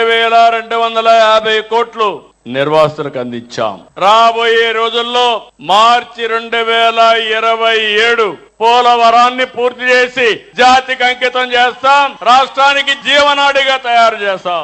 వేల రెండు వందల యాభై కోట్లు నిర్వాసితులకు అందించాం రాబోయే రోజుల్లో మార్చి రెండు వేల ఇరవై ఏడు పోలవరాన్ని పూర్తి చేసి జాతికి అంకితం చేస్తాం రాష్ట్రానికి జీవనాడిగా తయారు చేస్తాం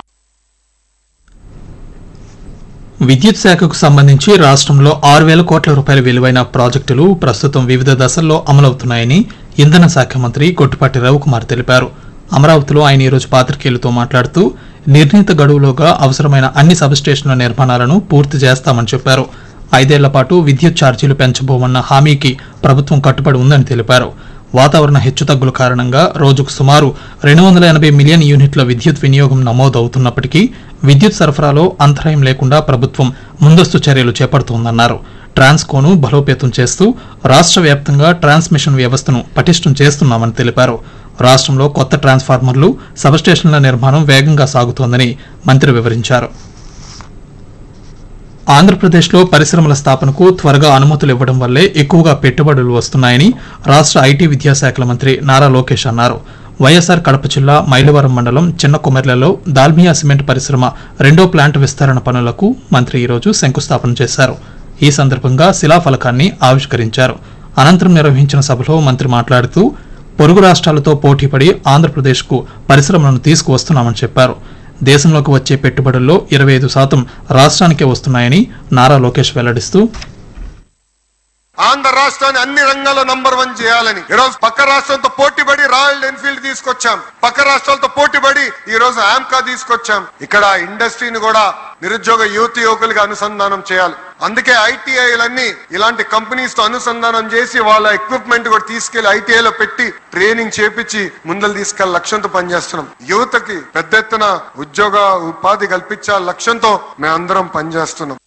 విద్యుత్ శాఖకు సంబంధించి రాష్ట్రంలో ఆరు వేల కోట్ల రూపాయల విలువైన ప్రాజెక్టులు ప్రస్తుతం వివిధ దశల్లో అమలవుతున్నాయని ఇంధన శాఖ మంత్రి కొట్టిపాటి రవికుమార్ తెలిపారు అమరావతిలో ఆయన ఈరోజు పాత్రికేయులతో మాట్లాడుతూ నిర్ణీత గడువులోగా అవసరమైన అన్ని సబ్స్టేషన్ల నిర్మాణాలను పూర్తి చేస్తామని చెప్పారు ఐదేళ్ల పాటు విద్యుత్ ఛార్జీలు పెంచబోమన్న హామీకి ప్రభుత్వం కట్టుబడి ఉందని తెలిపారు వాతావరణ హెచ్చుతగ్గుల కారణంగా రోజుకు సుమారు రెండు వందల ఎనభై మిలియన్ యూనిట్ల విద్యుత్ వినియోగం నమోదవుతున్నప్పటికీ విద్యుత్ సరఫరాలో అంతరాయం లేకుండా ప్రభుత్వం ముందస్తు చర్యలు చేపడుతోందన్నారు ట్రాన్స్కోను బలోపేతం చేస్తూ రాష్ట్ర వ్యాప్తంగా ట్రాన్స్మిషన్ వ్యవస్థను పటిష్టం చేస్తున్నామని తెలిపారు రాష్ట్రంలో కొత్త ట్రాన్స్ఫార్మర్లు సబ్స్టేషన్ల నిర్మాణం వేగంగా సాగుతోందని మంత్రి వివరించారు ఆంధ్రప్రదేశ్లో పరిశ్రమల స్థాపనకు త్వరగా అనుమతులు ఇవ్వడం వల్లే ఎక్కువగా పెట్టుబడులు వస్తున్నాయని రాష్ట్ర ఐటీ విద్యాశాఖల మంత్రి నారా లోకేష్ అన్నారు వైఎస్ఆర్ కడప జిల్లా మైలవరం మండలం చిన్న కొమెర్లలో దాల్మియా సిమెంట్ పరిశ్రమ రెండో ప్లాంట్ విస్తరణ పనులకు మంత్రి ఈరోజు శంకుస్థాపన చేశారు ఈ సందర్భంగా శిలాఫలకాన్ని ఆవిష్కరించారు అనంతరం నిర్వహించిన సభలో మంత్రి మాట్లాడుతూ పొరుగు రాష్ట్రాలతో పోటీపడి ఆంధ్రప్రదేశ్కు పరిశ్రమలను తీసుకువస్తున్నామని చెప్పారు దేశంలోకి వచ్చే పెట్టుబడుల్లో ఇరవై ఐదు శాతం రాష్ట్రానికే వస్తున్నాయని నారా లోకేష్ వెల్లడిస్తూ ఆంధ్ర రాష్ట్రాన్ని అన్ని రంగాల్లో నంబర్ వన్ చేయాలని ఈ రోజు పక్క రాష్ట్రంతో పోటీపడి రాయల్ ఎన్ఫీల్డ్ తీసుకొచ్చాం పక్క రాష్ట్రాలతో పోటీపడి ఈ రోజు ఆమ్కా తీసుకొచ్చాం ఇక్కడ ఇండస్ట్రీని కూడా నిరుద్యోగ యువతి యువకులకి అనుసంధానం చేయాలి అందుకే ఐటీఐలన్నీ ఇలాంటి కంపెనీస్ తో అనుసంధానం చేసి వాళ్ళ ఎక్విప్మెంట్ కూడా తీసుకెళ్లి ఐటీఐ లో పెట్టి ట్రైనింగ్ చేపించి ముందలు తీసుకెళ్లి లక్ష్యంతో పనిచేస్తున్నాం యువతకి పెద్ద ఎత్తున ఉద్యోగ ఉపాధి కల్పించాల లక్ష్యంతో మేమందరం పనిచేస్తున్నాం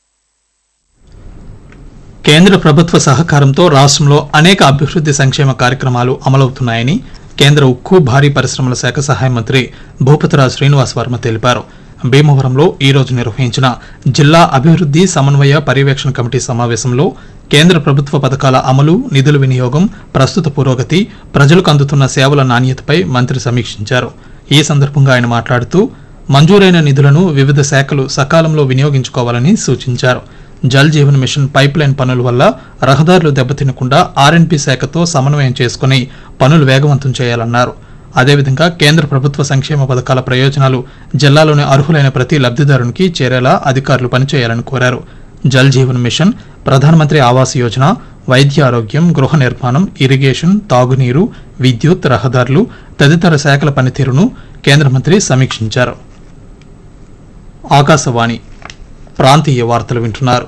కేంద్ర ప్రభుత్వ సహకారంతో రాష్ట్రంలో అనేక అభివృద్ధి సంక్షేమ కార్యక్రమాలు అమలవుతున్నాయని కేంద్ర ఉక్కు భారీ పరిశ్రమల శాఖ సహాయ మంత్రి భూపతిరాజ్ శ్రీనివాస్ వర్మ తెలిపారు భీమవరంలో ఈ రోజు నిర్వహించిన జిల్లా అభివృద్ధి సమన్వయ పర్యవేక్షణ కమిటీ సమావేశంలో కేంద్ర ప్రభుత్వ పథకాల అమలు నిధుల వినియోగం ప్రస్తుత పురోగతి ప్రజలకు అందుతున్న సేవల నాణ్యతపై మంత్రి సమీక్షించారు ఈ సందర్భంగా ఆయన మాట్లాడుతూ మంజూరైన నిధులను వివిధ శాఖలు సకాలంలో వినియోగించుకోవాలని సూచించారు Jal Jeevan mission pipe line పనుల వల్ల రహదారులు దెబ్బతినకుండా ఆర్ఎన్పి శాఖతో సమన్వయం చేసుకుని పనులు వేగవంతం చేయాలన్నారు అదేవిధంగా కేంద్ర ప్రభుత్వ సంక్షేమ పథకాల ప్రయోజనాలు జిల్లాలోని అర్హులైన ప్రతి లబ్ధిదారునికి చేరేలా అధికారులు పనిచేయాలని కోరారు జల్ జీవన్ మిషన్ ప్రధానమంత్రి ఆవాస్ యోజన వైద్య ఆరోగ్యం గృహ నిర్మాణం ఇరిగేషన్ తాగునీరు విద్యుత్ రహదారులు తదితర శాఖల పనితీరును కేంద్ర మంత్రి సమీక్షించారు ఆకాశవాణి ప్రాంతీయ వార్తలు వింటున్నారు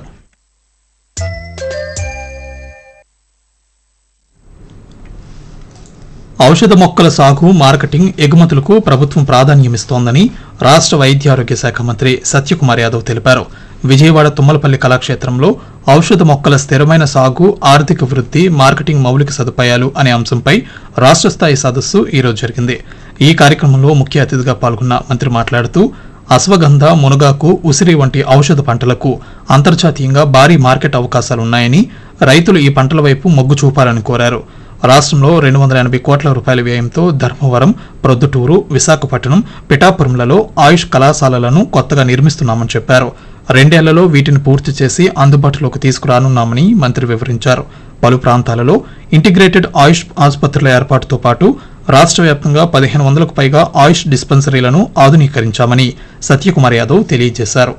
ఔషధ మొక్కల సాగు మార్కెటింగ్ ఎగుమతులకు ప్రభుత్వం ప్రాధాన్యమిస్తోందని రాష్ట్ర వైద్య ఆరోగ్య శాఖ మంత్రి సత్యకుమార్ యాదవ్ తెలిపారు విజయవాడ తుమ్మలపల్లి కళాక్షేత్రంలో ఔషధ మొక్కల స్థిరమైన సాగు ఆర్థిక వృద్ధి మార్కెటింగ్ మౌలిక సదుపాయాలు అనే అంశంపై రాష్ట్ర స్థాయి సదస్సు ఈ రోజు జరిగింది ఈ కార్యక్రమంలో ముఖ్య అతిథిగా పాల్గొన్న మంత్రి మాట్లాడుతూ అశ్వగంధ మునగాకు ఉసిరి వంటి ఔషధ పంటలకు అంతర్జాతీయంగా భారీ మార్కెట్ అవకాశాలున్నాయని రైతులు ఈ పంటల వైపు మొగ్గు చూపాలని కోరారు రాష్ట్రంలో రెండు వందల ఎనభై కోట్ల రూపాయల వ్యయంతో ధర్మవరం ప్రొద్దుటూరు విశాఖపట్నం పిఠాపురంలలో ఆయుష్ కళాశాలలను కొత్తగా నిర్మిస్తున్నామని చెప్పారు రెండేళ్లలో వీటిని పూర్తి చేసి అందుబాటులోకి తీసుకురానున్నామని మంత్రి వివరించారు పలు ప్రాంతాలలో ఇంటిగ్రేటెడ్ ఆయుష్ ఆసుపత్రుల ఏర్పాటుతో పాటు రాష్ట్ర వ్యాప్తంగా పదిహేను వందలకు పైగా ఆయుష్ డిస్పెన్సరీలను ఆధునీకరించామని సత్యకుమార్ యాదవ్ తెలియజేశారు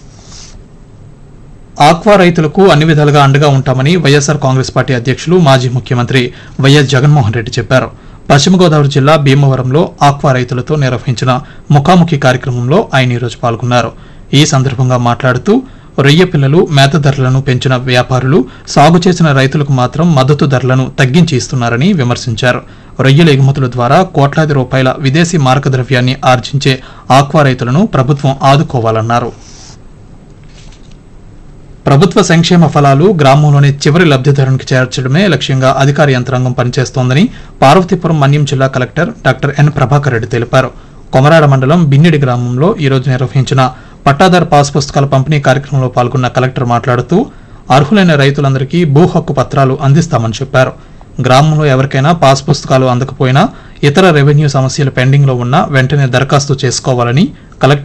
ఆక్వా రైతులకు అన్ని విధాలుగా అండగా ఉంటామని వైఎస్ఆర్ కాంగ్రెస్ పార్టీ అధ్యక్షులు మాజీ ముఖ్యమంత్రి వైఎస్ జగన్మోహన్ రెడ్డి చెప్పారు పశ్చిమ గోదావరి జిల్లా భీమవరంలో ఆక్వా రైతులతో నిర్వహించిన ముఖాముఖి కార్యక్రమంలో ఆయన ఈరోజు పాల్గొన్నారు ఈ సందర్భంగా మాట్లాడుతూ రొయ్య పిల్లలు మేత ధరలను పెంచిన వ్యాపారులు సాగు చేసిన రైతులకు మాత్రం మద్దతు ధరలను తగ్గించి ఇస్తున్నారని విమర్శించారు రొయ్యల ఎగుమతుల ద్వారా కోట్లాది రూపాయల విదేశీ మారక ద్రవ్యాన్ని ఆర్జించే ఆక్వా రైతులను ప్రభుత్వం ఆదుకోవాలన్నారు ప్రభుత్వ సంక్షేమ ఫలాలు గ్రామంలోని చివరి లబ్ధిదారునికి చేర్చడమే లక్ష్యంగా అధికార యంత్రాంగం పనిచేస్తోందని పార్వతీపురం మన్యం జిల్లా collector doctor N Prabhakar Reddy తెలిపారు కొమరాడ మండలం బిన్నిడి గ్రామంలో ఈ రోజు నిర్వహించిన పట్టాదారు పాస్ పుస్తకాల పంపిణీ కార్యక్రమంలో పాల్గొన్న కలెక్టర్ మాట్లాడుతూ అర్హులైన రైతులందరికీ భూ హక్కు పత్రాలు అందిస్తామని చెప్పారు గ్రామంలో ఎవరికైనా పాస్ పుస్తకాలు అందకపోయినా ఇతర రెవెన్యూ సమస్యలు పెండింగ్ లో ఉన్నా వెంటనే దరఖాస్తు చేసుకోవాలని కలెక్టర్